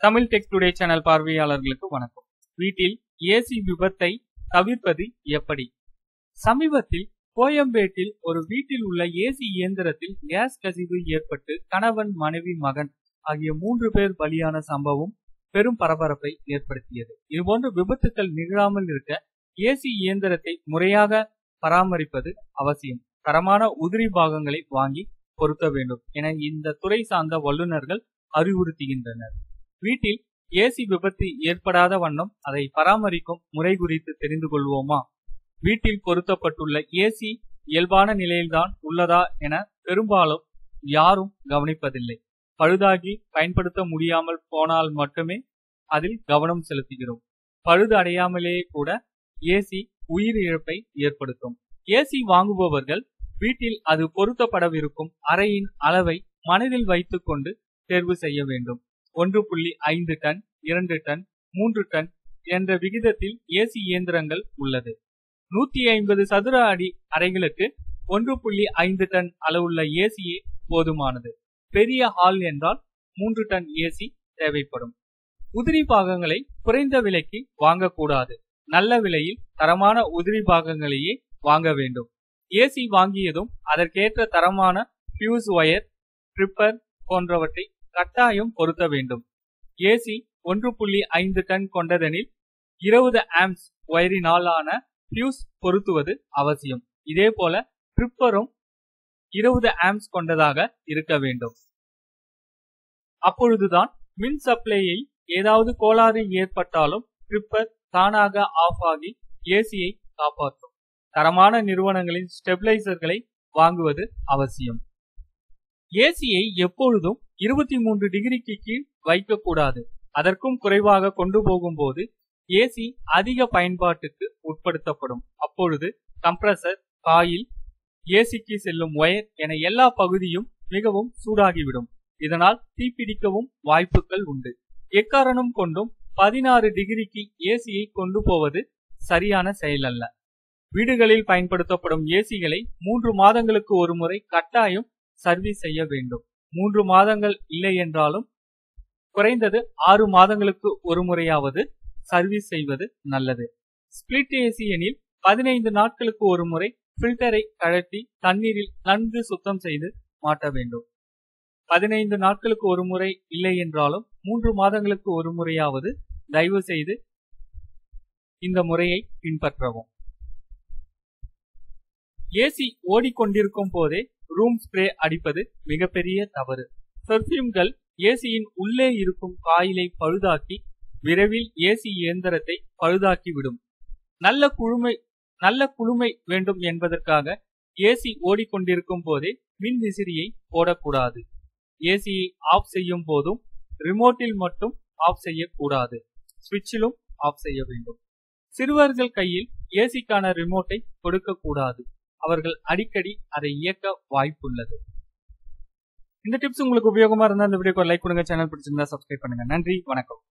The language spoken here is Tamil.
தமிழ் டெக் டுடே சேனல் பார்வையாளர்களுக்கு வணக்கம் வீட்டில் ஏசி விபத்தை தவிர்ப்பது எப்படி சமீபத்தில் கோயம்பேட்டில் ஒரு வீட்டில் உள்ள ஏசி இயந்திரத்தில் கேஸ் கசிவு ஏற்பட்டு கணவன் மனைவி மகன் ஆகிய மூன்று பேர் பலியான சம்பவம் பெரும் பரபரப்பை ஏற்படுத்தியது இதுபோன்ற விபத்துக்கள் நிகழாமல் இருக்க ஏசி இயந்திரத்தை முறையாக பராமரிப்பது அவசியம் தரமான உதிரி பாகங்களை வாங்கி பொருத்த வேண்டும் என இந்த துறை சார்ந்த வல்லுநர்கள் அறிவுறுத்துகின்றனர் வீட்டில் ஏசி விபத்து ஏற்படாத வண்ணம் அதை பராமரிக்கும் முறை குறித்து தெரிந்து கொள்வோமா வீட்டில் பொருத்தப்பட்டுள்ள ஏசி இயல்பான நிலையில்தான் உள்ளதா என பெரும்பாலும் யாரும் கவனிப்பதில்லை பழுதாகி பயன்படுத்த முடியாமல் போனால் மட்டுமே அதில் கவனம் செலுத்துகிறோம் பழுது அடையாமலேயே கூட ஏசி உயிர் இழப்பை ஏற்படுத்தும் ஏசி வாங்குபவர்கள் வீட்டில் அது பொருத்தப்படவிருக்கும் அறையின் அளவை மனதில் வைத்துக் கொண்டு தேர்வு செய்ய வேண்டும் ஒன்று புள்ளி ஐந்து டன் இரண்டு டன் மூன்று டன் என்ற விகிதத்தில் ஏசி இயந்திரங்கள் உள்ளது நூத்தி ஐம்பது சதுர அடி அறைகளுக்கு ஒன்று புள்ளி ஐந்து டன் அளவுள்ள ஏசியே போதுமானது பெரிய ஹால் என்றால் மூன்று டன் ஏசி தேவைப்படும் உதிரி பாகங்களை குறைந்த விலைக்கு வாங்கக்கூடாது நல்ல விலையில் தரமான உதிரி பாகங்களையே வாங்க வேண்டும் ஏசி வாங்கியதும் அதற்கேற்ற தரமான பியூஸ் ஒயர் ட்ரிப்பர் போன்றவற்றை கட்டாயம் பொருத்த வேண்டும் ஏசி ஒன்று புள்ளி ஐந்து டன் கொண்டதெனில் இருபது ஆம்ஸ் ஒயரினாலான பியூஸ் பொருத்துவது அவசியம் இதே போல ட்ரிப்பரும் இருபது ஆம்ஸ் கொண்டதாக இருக்க வேண்டும் அப்பொழுதுதான் மின் சப்ளையில் ஏதாவது கோளாறு ஏற்பட்டாலும் ட்ரிப்பர் தானாக ஆஃப் ஆகி ஏசியை காப்பாற்றும் தரமான நிறுவனங்களின் ஸ்டெபிளைசர்களை வாங்குவது அவசியம் ஏசியை எப்பொழுதும் இருபத்தி மூன்று டிகிரிக்கு கீழ் வைக்கக்கூடாது அதற்கும் குறைவாக கொண்டு போகும்போது ஏசி அதிக பயன்பாட்டுக்கு உட்படுத்தப்படும் அப்பொழுது கம்ப்ரசர் காயில் ஏசிக்கு செல்லும் ஒயர் என எல்லா பகுதியும் மிகவும் சூடாகிவிடும் இதனால் தீப்பிடிக்கவும் வாய்ப்புகள் உண்டு எக்காரணம் கொண்டும் பதினாறு டிகிரிக்கு ஏசியை கொண்டு போவது சரியான செயல் அல்ல வீடுகளில் பயன்படுத்தப்படும் ஏசிகளை மூன்று மாதங்களுக்கு ஒரு முறை கட்டாயம் சர்வீஸ் செய்ய வேண்டும் மூன்று மாதங்கள் இல்லை என்றாலும் குறைந்தது ஆறு மாதங்களுக்கு ஒரு முறையாவது சர்வீஸ் செய்வது நல்லது ஸ்பிளிட் ஏசி எனில் பதினைந்து நாட்களுக்கு ஒரு முறை பில்டரை கழட்டி தண்ணீரில் நன்கு சுத்தம் செய்து மாட்ட வேண்டும் பதினைந்து நாட்களுக்கு ஒரு முறை இல்லை என்றாலும் மூன்று மாதங்களுக்கு ஒரு முறையாவது தயவு செய்து இந்த முறையை பின்பற்றவும் ஏசி ஓடிக்கொண்டிருக்கும் போதே ரூம் ஸ்ப்ரே அடிப்பது மிகப்பெரிய தவறு பெர்ஃபியூம்கள் ஏசியின் உள்ளே இருக்கும் காயிலை பழுதாக்கி விரைவில் ஏசி இயந்திரத்தை பழுதாக்கிவிடும் நல்ல குழுமை நல்ல குளுமை வேண்டும் என்பதற்காக ஏசி ஓடிக்கொண்டிருக்கும் போதே மின் விசிறியை போடக்கூடாது ஏசியை ஆஃப் செய்யும் போதும் ரிமோட்டில் மட்டும் ஆஃப் செய்யக்கூடாது சுவிட்சிலும் ஆஃப் செய்ய வேண்டும் சிறுவர்கள் கையில் ஏசிக்கான ரிமோட்டை கொடுக்கக்கூடாது அவர்கள் அடிக்கடி அதை இயக்க வாய்ப்புள்ளது இந்த டிப்ஸ் உங்களுக்கு உபயோகமா இருந்தா இந்த வீடியோக்கு லைக் கொடுங்க சேனல் பிடிச்சிருந்தா சப்ஸ்கிரைப் பண்ணுங்க நன்றி வணக்கம்